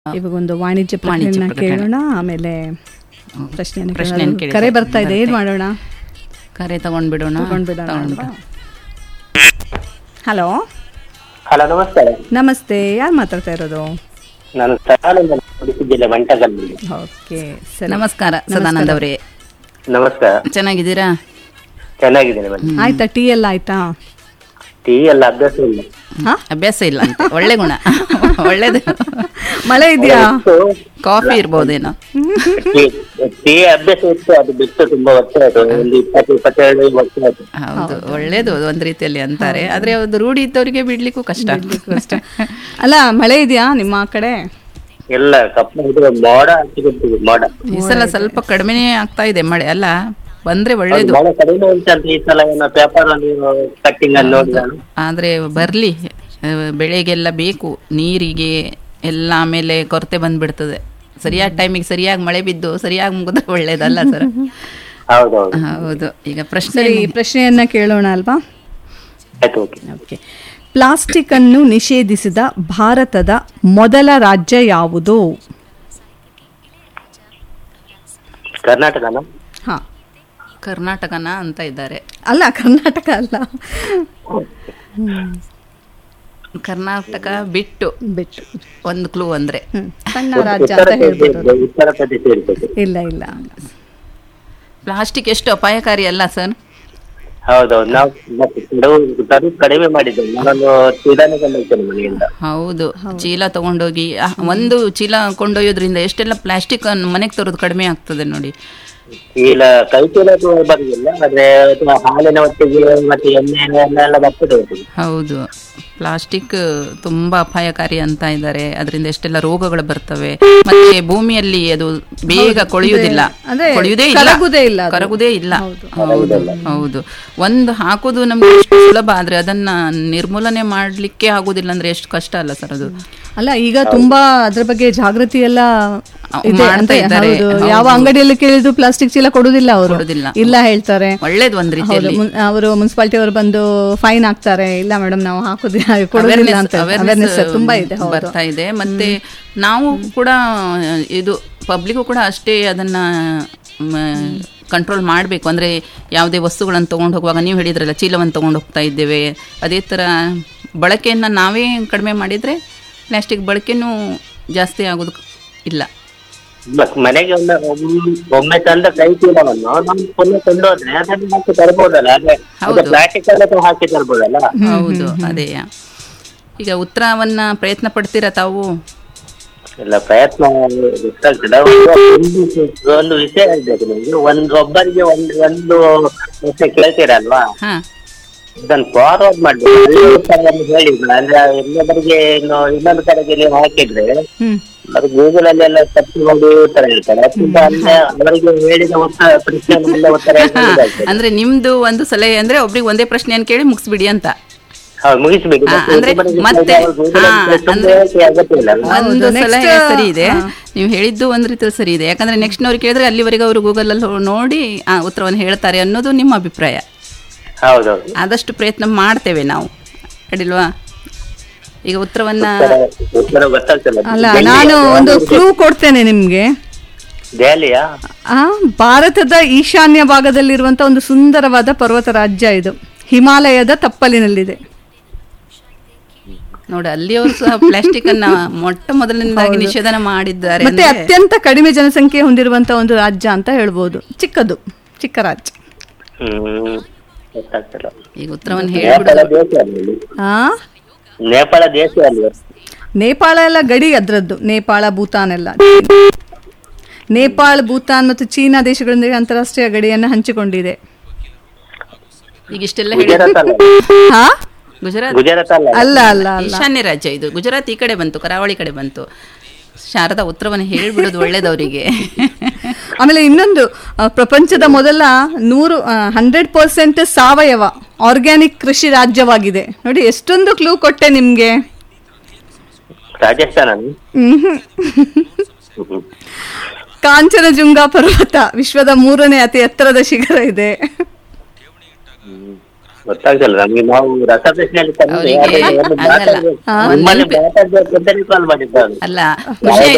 ಇವಾಗ ಒಂದು ವಾಣಿಜ್ಯ ವಾಣಿಜ್ಯ ಪ್ರಕರಣ ಪ್ರಕರಣ. ಕೇಳೋಣ ಆಮೇಲೆ ಪ್ರಶ್ನೆಯನ್ನು ಪ್ರಶ್ನೆಯನ್ನು ಕೇಳೋಣ. ಕೇಳಿ ಕರೆ ಬರ್ತಾ ಇದೆ ಏನ್ ಬರುತ್ತೆ. ಮಾಡೋಣ ಕರೆ ತಗೊಂಡ್ಬಿಡೋಣ ತಗೊಂಡ್ಬಿಡೋಣ ತಗೊಂಡ್ಬಿಡೋಣ. ಹಲೋ ಹಲೋ ನಮಸ್ಕಾರ ನಮಸ್ತೆ ಯಾರು ಮಾತಾಡ್ತಾ ಇರೋದು ನಾನು ಸದಾನಂದ ಉಡುಪಿ ಜಿಲ್ಲೆ ಮಂಟಗಲ್ಲಿ ಓಕೆ ಸರಿ ನಮಸ್ಕಾರ ಸದಾನಂದ ಅವರೇ ನಮಸ್ಕಾರ ಚೆನ್ನಾಗಿದ್ದೀರಾ ಚೆನ್ನಾಗಿದ್ದೇನೆ ಮೇಡಮ್ ಆಯ್ತಾ ಟೀ ಎಲ್ಲ ಆಯ್ತಾ ಟೀ ಎಲ್ಲ ಅಭ್ಯಾಸ ಇಲ್ಲ ಹಾ ಅಭ್ಯಾಸ ಇಲ್ಲ ಅಂತ ಒಳ್ಳೆ ಗುಣ ಒಳ್ಳೇದು ಮಳೆ ಇದೆಯಾ ಇತ್ತು, ಕಾಫಿ ಇರ್ಬೋದೇನೋ ಟೀ ಟೀ ಅಭ್ಯಾಸ ಇತ್ತು ಅದು ಬಿಟ್ಟು ತುಂಬಾ ವರ್ಷ ಆಯ್ತು ಒಂದು ಇಪ್ಪತ್ತು ಇಪ್ಪತ್ತೆರಡು ವರ್ಷ ಆಯ್ತು ಹೌದು ಒಳ್ಳೇದು ಒಂದ್ ರೀತಿಯಲ್ಲಿ ಅಂತಾರೆ ಆದ್ರೆ ಅದು ರೂಢಿ ಇದ್ದವರಿಗೆ ಬಿಡ್ಲಿಕ್ಕೂ ಕಷ್ಟ ಅಷ್ಟೇ ಅಲ್ಲ ಮಳೆ ಇದೆಯಾ ನಿಮ್ಮ ಕಡೆ ಎಲ್ಲ ಕಪ್ಪು ಇದು ಮೋಡ ಹಾಕಿಬಿಡ್ತೀವಿ ಮೋಡ ಈ ಸಲ ಸ್ವಲ್ಪ ಕಡಿಮೆನೇ ಆಗ್ತಾ ಇದೆ ಮಳೆ ಅಲ್ಲ ಬಂದ್ರೆ ಒಳ್ಳೇದು ಮೋಡ ಕಡಿಮೆ ಉಂಟಂತ ಈ ಸಲ ಏನೋ ಪೇಪರ್ ಅಲ್ಲಿ ಕಟ್ಟಿಂಗ್ ಅಲ್ಲಿ ನೋಡಿ ನಾನು ಆದ್ರೆ ಬರ್ಲಿ ಆ, ಬೆಳೆಗೆಲ್ಲ ಬೇಕು ನೀರಿಗೆ ಎಲ್ಲ ಆಮೇಲೆ ಕೊರತೆ ಬಂದ್ಬಿಡ್ತದೆ ಸರಿಯಾದ ಟೈಮಿಗೆ ಸರಿಯಾಗಿ ಮಳೆ ಬಿದ್ದು ಸರಿಯಾಗಿ ಮುಗಿದ್ರೆ ಒಳ್ಳೇದಲ್ಲ ಸರ್ ಹೌದೌದು ಹೌದು ಈಗ ಪ್ರಶ್ನೆ ಸರಿ ಪ್ರಶ್ನೆಯನ್ನ ಕೇಳೋಣ ಅಲ್ವಾ ಆಯ್ತು ಓಕೆ ಓಕೆ ಪ್ಲಾಸ್ಟಿಕ್ ಅನ್ನು ನಿಷೇಧಿಸಿದ ಭಾರತದ ಮೊದಲ ರಾಜ್ಯ ಯಾವುದು ಕರ್ನಾಟಕನ ಹಾ ಕರ್ನಾಟಕನ ಅಂತ ಇದ್ದಾರೆ ಅಲ್ಲ ಕರ್ನಾಟಕ ಅಲ್ಲ ಕರ್ನಾಟಕ ಬಿಟ್ಟು ಬಿಟ್ಟು ಒಂದು ಕ್ಲೂ ಅಂದ್ರೆ ಹ್ಮ್ ಸಣ್ಣ ರಾಜ್ಯ ಉತ್ತರ ಅಂತ ಹೇಳ್ಬೋದು ಪ್ರದೇಶ ಉತ್ತರ ಪ್ರದೇಶ ಇರ್ತದೆ ಇಲ್ಲ ಇಲ್ಲ ಪ್ಲಾಸ್ಟಿಕ್ ಎಷ್ಟು ಅಪಾಯಕಾರಿ ಅಲ್ಲ ಸರ್ ಹೌದೌದು ನಾವು ಮತ್ತೆ ತರು- ತರು ಕಡಿಮೆ ಮಾಡಿದ್ದೇವೆ ನಾನು ಚೀಲನೆ ಕೊಂಡೋಗ್ತೇನೆ ಮನೆಯಿಂದ ಹೌದು ಚೀಲ ತಗೊಂಡೋಗಿ ಆ, ಒಂದು ಚೀಲ ಕೊಂಡೊಯ್ಯೋದ್ರಿಂದ ಎಷ್ಟೆಲ್ಲ ಪ್ಲಾಸ್ಟಿಕ್ ಮನೆಗೆ ತರೋದು ಕಡಿಮೆ ಆಗ್ತದೆ ನೋಡಿ ಚೀಲ ಕೈ ಚೀಲ ಬರುದಿಲ್ಲ ಆದ್ರೆ ಅದು ಹಾಲಿನ ಒಟ್ಟಿಗೆ ಮತ್ತೆ ಎಣ್ಣೆ ಎಲ್ಲ ಬರ್ತದೆ ಒಟ್ಟಿಗೆ ಹೌದು ಪ್ಲಾಸ್ಟಿಕ್ ತುಂಬಾ ಅಪಾಯಕಾರಿ ಅಂತ ಇದ್ದಾರೆ ಅದರಿಂದ ಎಷ್ಟೆಲ್ಲ ರೋಗಗಳು ಬರ್ತವೆ ಮತ್ತೆ ಭೂಮಿಯಲ್ಲಿ ಅದು ಬೇಗ ಕೊಳೆಯುವುದಿಲ್ಲ ಅಂದ್ರೆ ಕೊಳೆಯುವುದೇ ಇಲ್ಲ ಕರಗುವುದೇ ಇಲ್ಲ ಅದು. ಕರಗುವುದೇ ಇಲ್ಲ ಹೌದು ಹೌದು ಒಂದು ಹಾಕೋದು ನಮ್ಗೆ ಎಷ್ಟು ಸುಲಭ ಆದ್ರೆ ಅದನ್ನ ನಿರ್ಮೂಲನೆ ಮಾಡ್ಲಿಕ್ಕೆ ಆಗುದಿಲ್ಲ ಅಂದ್ರೆ ಎಷ್ಟು ಕಷ್ಟ ಅಲ್ಲ ಸರ್ ಅದು ಅಲ್ಲ ಈಗ ತುಂಬಾ ಅದ್ರ ಬಗ್ಗೆ ಜಾಗೃತಿ ಎಲ್ಲ ಇದೆ ಮಾಡ್ತಾ ಅಂತ ಇದ್ದಾರೆ. ಹೌದು ಯಾವ ಅಂಗಡಿಯಲ್ಲಿ ಕೇಳಿದ್ರು ಪ್ಲಾಸ್ಟಿಕ್ ಚೀಲ ಕೊಡುದಿಲ್ಲ ಅವರು ಕೊಡುದಿಲ್ಲ. ಇಲ್ಲ ಹೇಳ್ತಾರೆ ಒಳ್ಳೇದು ಒಂದ್ ರೀತಿಯಲ್ಲಿ ಅವರು ಮುನ್ಸಿಪಾಲಿಟಿ ಅವರು ಬಂದು ಫೈನ್ ಹಾಕ್ತಾರೆ ಇಲ್ಲ ಮೇಡಮ್ ನಾವು ಹಾಕುದಿಲ್ಲ ಕೊಡುದಿಲ್ಲ ಅಂತ Awareness ಅವೇರ್ನೆಸ್ ತುಂಬಾ ಇದೆ ಹೌದು ಬರ್ತಾ ಇದೆ ಮತ್ತೆ ನಾವು ಕೂಡ ಇದು ಪಬ್ಲಿಕ್ಕು ಕೂಡ ಅಷ್ಟೇ ಅದನ್ನ ಕಂಟ್ರೋಲ್ ಮಾಡಬೇಕು ಅಂದ್ರೆ ಯಾವುದೇ ವಸ್ತುಗಳನ್ನು ತಗೊಂಡು ಹೋಗುವಾಗ ನೀವು ಹೇಳಿದ್ರಲ್ಲ ಚೀಲವನ್ನು ತಗೊಂಡು ಹೋಗ್ತಾ ಇದ್ದೇವೆ ಅದೇ ಥರ ಬಳಕೆಯನ್ನು ನಾವೇ ಕಡಿಮೆ ಮಾಡಿದರೆ ಪ್ಲಾಸ್ಟಿಕ್ ಬಳಕೆನೂ ಜಾಸ್ತಿ ಆಗೋದು ಇಲ್ಲ ಇಲ್ಲ, ಮನೆಗೆ ಒಮ್ಮೆ ಒಮ್ಮೆ- ಒಮ್ಮೆ ತಂದ ಕೈ ಚೀಲವನ್ನು ನಾವು ಪುನಃ ಕೊಂಡೋದ್ರೆ ಅದನ್ನು ಹಾಕಿ ತರ್ಬೋದಲ್ಲ ಹಾಗೆ ಹೌದು. ಪ್ಲಾಸ್ಟಿಕ್ ಎಲ್ಲ ಹಾಕಿ ತರ್ಬೋದಲ್ಲ ಹೌದು ಅದೇ ಈಗ ಉತ್ತರವನ್ನ ಪ್ರಯತ್ನ ಪಡ್ತೀರಾ ತಾವು ಎಲ್ಲ ಪ್ರಯತ್ನ ಗೊತ್ತಾಗ್ತದೆ ಒಂದು- ಒಂದು- ಒಂದು ವಿಷಯ ಹೇಳ್ಬೇಕು ನಿಮ್ಗೆ ಒಂದು ಒಬ್ಬರಿಗೆ ಒಂದು ಒಂದು ವಿಷಯ ಕೇಳ್ತೀರಲ್ವಾ ಹಾ ಇದನ್ನು ಫಾರ್ವರ್ಡ್ ಮಾಡ್ಬೇಕು ಅಲ್ಲಿ ಉತ್ತರವನ್ನು ಹೇಳಿದ್ರು ಅಂದ್ರೆ ಇನ್ನೊಬ್ಬರಿಗೆ ಇನ್ನು ಇನ್ನೊಂದು ಕಡೆಗೆ ನೀವು ಹಾಕಿದ್ರೆ ಹ್ಮ್ ಅದು ಗೂಗಲ್ ಅಲ್ಲಿ ಎಲ್ಲ ಸರ್ಚ್ ಮಾಡಿ ಉತ್ತರ ಹೇಳ್ತಾರೆ ಅದಕ್ಕಿಂತ ಅಂದ್ರೆ ಅವರಿಗೆ ಹೇಳಿದ ಉತ್ತರ ಪ್ರಶ್ನೆ ಉತ್ತರ ಹೇಳಿದಾಗ್ತದೆ. ಅಂದ್ರೆ ನಿಮ್ದು ಒಂದು ಸಲಹೆ ಅಂದ್ರೆ ಒಬ್ರಿಗೆ ಒಂದೇ ಪ್ರಶ್ನೆಯನ್ನು ಕೇಳಿ ಮುಗಿಸ್ಬಿಡಿ ಅಂತ ಹೌದು ಮುಗಿಸ್ಬೇಕು ಹಾ, ಮತ್ತೆ ಅಂದ್ರೆ ಇನ್ನೊಬ್ಬರಿಗೆ ಮತ್ತೆ ನಾವು Google ಅಲ್ಲಿ ಹಾ, ತುಂಬ ಅಂದ್ರೆ- ಹೇಳಕ್ಕೆ ಅಗತ್ಯ ಇಲ್ಲ ಅಲ್ವಾ? ಒಂದು next, ಸಲಹೆ ಸರಿ ಇದೆ ಹಾ. ನೀವು ಹೇಳಿದ್ದು ಒಂದ್ ರೀತಿ ಸರಿ ಇದೆ ಯಾಕಂದ್ರೆ ನೆಕ್ಸ್ಟ್ ನವ್ರು ಕೇಳಿದ್ರೆ ಅಲ್ಲಿವರೆಗೆ ಅವರು ಗೂಗಲ್ ಅಲ್ಲಿ ನೋಡಿ ಆ ಉತ್ತರವನ್ನು ಹೇಳ್ತಾರೆ ಅನ್ನೋದು ನಿಮ್ಮ ಅಭಿಪ್ರಾಯ ಹೌದೌದು ಆದಷ್ಟು ಪ್ರಯತ್ನ ಮಾಡ್ತೇವೆ ನಾವು ಅಡಿಲ್ವಾ ಈಗ ಉತ್ತರವನ್ನ ಉತ್ತರ- ಉತ್ತರ ಗೊತ್ತಾಗ್ತಲ್ಲ ಅಲ್ಲ ನಾನು ಒಂದು ಕ್ಲೂ ಕೊಡ್ತೇನೆ ನಿಮ್ಗೆ ದೆಹಲಿಯಾ ಆ ಭಾರತದ ಈಶಾನ್ಯ ಭಾಗದಲ್ಲಿರುವಂತ ಒಂದು ಸುಂದರವಾದ ಪರ್ವತ ರಾಜ್ಯ ಇದು ಹಿಮಾಲಯದ ತಪ್ಪಲಿನಲ್ಲಿದೆ ನೋಡಿ ಅಲ್ಲಿಯವರು ಸಹ ಪ್ಲಾಸ್ಟಿಕ್ ಅನ್ನ ಮೊಟ್ಟ ಮೊದಲಿನಿಂದಾಗಿ ನಿಷೇಧನ ಮಾಡಿದ್ದಾರೆ ಮತ್ತೆ ಅಂದ್ರೆ ಅತ್ಯಂತ ಕಡಿಮೆ ಜನಸಂಖ್ಯೆ ಹೊಂದಿರುವಂತ ಒಂದು ರಾಜ್ಯ ಅಂತ ಹೇಳ್ಬೋದು ಚಿಕ್ಕದು ಚಿಕ್ಕ ರಾಜ್ಯ ಹ್ಮ್ ಗೊತ್ತಾಗ್ತಲ್ಲ ಈಗ ಉತ್ತರವನ್ನು ನೇಪಾಳ ಹೇಳ್ಬಿಡೋದು ದೇಶ ಅಲ್ಲಿ ಆ ನೇಪಾಳ ದೇಶ ಅಲ್ಲಿ ನೇಪಾಳ ಎಲ್ಲ ಗಡಿ ಅದರದ್ದು ನೇಪಾಳ ಭೂತಾನ್ ಎಲ್ಲ ನೇಪಾಳ ಭೂತಾನ್ ಮತ್ತು ಚೀನಾ ದೇಶಗಳೊಂದಿಗೆ ಅಂತಾರಾಷ್ಟ್ರೀಯ ಗಡಿಯನ್ನು ಹಂಚಿಕೊಂಡಿದೆ ಈಗ ಇಷ್ಟೆಲ್ಲ ಹೇಳಿ ಗುಜರಾತ್ ಅಲ್ಲ ಹಾ ಗುಜರಾತ್ ಗುಜರಾತ್ ಅಲ್ಲ ಅಲ್ಲ ಅಲ್ಲ ಅಲ್ಲ ಈಶಾನ್ಯ ರಾಜ್ಯ ಇದು ಗುಜರಾತ್ ಈ ಕಡೆ ಬಂತು ಕರಾವಳಿ ಕಡೆ ಬಂತು ಶಾರದಾ ಉತ್ತರವನ್ನು ಹೇಳ್ಬಿಡೋದು ಒಳ್ಳೇದವರಿಗೆ ಆಮೇಲೆ ಇನ್ನೊಂದು ಆ, ಪ್ರಪಂಚದ ಮೊದಲ ನೂರು ಹಂಡ್ರೆಡ್ ಪರ್ಸೆಂಟ್ ಸಾವಯವ ಆರ್ಗ್ಯಾನಿಕ್ ಕೃಷಿ ರಾಜ್ಯವಾಗಿದೆ ನೋಡಿ ಎಷ್ಟೊಂದು ಕ್ಲೂ ಕೊಟ್ಟೆ ನಿಮ್ಗೆ ರಾಜಸ್ಥಾನ ಮ್ಹೂ. ಕಾಂಚನಜುಂಗ ಪರ್ವತ ವಿಶ್ವದ ಮೂರನೇ ಅತಿ ಎತ್ತರದ ಶಿಖರ ಇದೆ ಗೊತ್ತಾಗ್ತಲ್ಲ ನಮ್ಗೆ ನಾವು ರಸಪ್ರಶ್ನೆಯಲ್ಲಿ ತಂದ್ರೆ ಅವ್ರಿಗೆ ಅದನ್ನ ಒಂದು ಆಗಲ್ಲ. ಮಾತಾಡ್ಬೇಕು. ನಿಮ್ಮಲ್ಲಿ ಮಾತಾಡ್ಬೇಕು ಅಂತಾನೆ ಕಾಲ್ ಮಾಡಿದ್ದು ನಾನು. ಅಲ್ಲ ಖುಷಿ